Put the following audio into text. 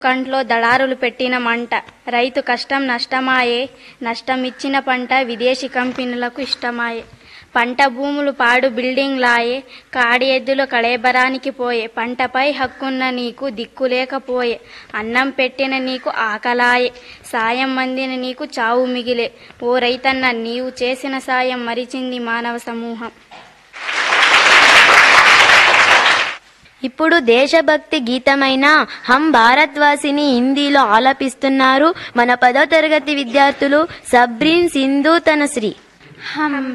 కంట్లో దళారులు పెట్టిన మంట రైతు కష్టం నష్టమాయే నష్టమిచ్చిన పంట విదేశీ కంపెనీలకు ఇష్టమాయే పంట భూములు పాడు బిల్డింగ్లాయే కాడి ఎద్దుల కళేబరానికి పోయే పంటపై హక్కున్న నీకు దిక్కులేకపోయే అన్నం పెట్టిన నీకు ఆకలాయే సాయం అందిన నీకు చావు మిగిలే ఓ రైతన్న నీవు చేసిన సాయం మరిచింది మానవ సమూహం ఇప్పుడు దేశభక్తి గీతమైన హం భారత్వాసిని హిందీలో ఆలపిస్తున్నారు మన పదో తరగతి విద్యార్థులు సబ్రీన్ సింధు తనశ్రీ हम